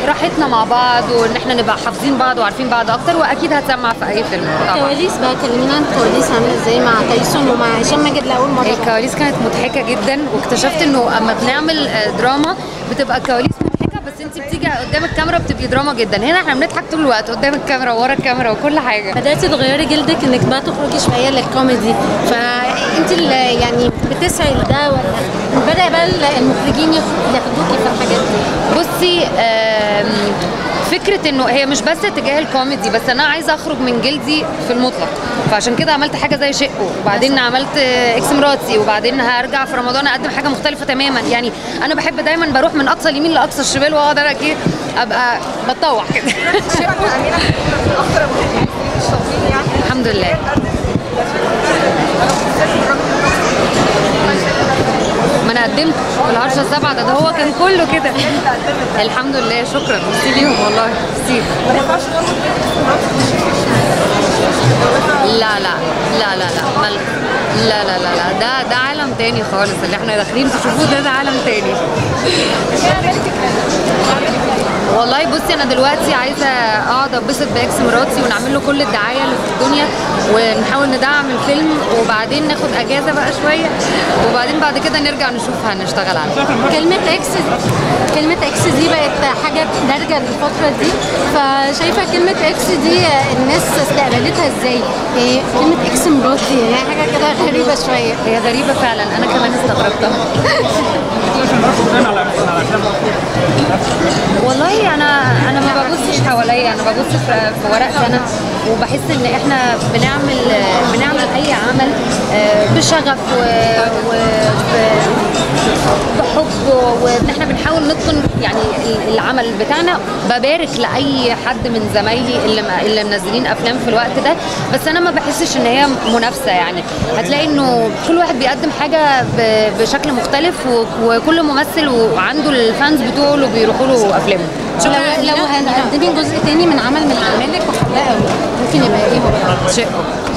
راحتنا مع بعض وان احنا نبقى حافظين بعض وعارفين بعض اكتر واكيد هتسمع في اي فيلم طبعا كواليس بقى كلمينا عن الكواليس عامله ازاي مع تايسون ومع هشام ماجد لاول مره الكواليس كانت مضحكه جدا واكتشفت انه اما بنعمل آه، دراما بتبقى الكواليس مضحكه بس انت بتيجي قدام الكاميرا بتبقي دراما جدا هنا احنا بنضحك طول الوقت قدام الكاميرا ورا الكاميرا وكل حاجه بدأتي تغيري جلدك انك بقى تخرجي شويه للكوميدي فانت اللي يعني بتسعي لده ولا بدأ بقى المخرجين ياخ- ياخدوكي في الحاجات دي بصي آم، فكره انه هي مش بس اتجاه الكوميدي بس انا عايزه اخرج من جلدي في المطلق فعشان كده عملت حاجه زي شقه وبعدين عملت آه، اكس مراتي وبعدين هرجع في رمضان اقدم حاجه مختلفه تماما يعني انا بحب دايما بروح من اقصى اليمين لاقصى الشمال واقعد انا كده ابقى بتطوع كده الحمد لله ما انا قدمت في العرشه السبعه ده, ده هو كان كله كده الحمد لله شكرا ميرسي ليهم والله ميرسي لا لا لا لا لا مل... لا لا لا لا ده ده عالم تاني خالص اللي احنا داخلين تشوفوه ده ده عالم تاني والله بصي انا دلوقتي عايزه اقعد اتبسط باكس مراتي ونعمل له كل الدعايه اللي في الدنيا ونحاول ندعم الفيلم وبعدين ناخد اجازه بقى شويه وبعدين بعد كده نرجع نشوف هنشتغل على إيه. كلمة اكس كلمة اكس دي بقت حاجة دارجة الفترة دي فشايفة كلمة اكس دي الناس استقبلتها ازاي؟ يعني كلمة اكس مراتي هي حاجة كده غريبة شوية هي غريبه فعلا انا كمان استغربتها والله انا انا ما ببصش حواليا انا ببص في, في ورقتي انا وبحس ان احنا بنعمل بنعمل اي عمل آه، بشغف و, و ب- بحب وان احنا بنحاول نتقن يعني ال- العمل بتاعنا ببارك لاي حد من زمايلي اللي م- اللي منزلين افلام في الوقت ده بس انا ما بحسش ان هي منافسه يعني هتلاقي انه كل واحد بيقدم حاجه ب- بشكل مختلف و- وكل ممثل وعنده الفانز بتوعه اللي بيروحوا له افلامه لو لو هنقدمي جزء تاني من عمل من اعمالك وحباه قوي ممكن يبقى ايه هو؟ شقه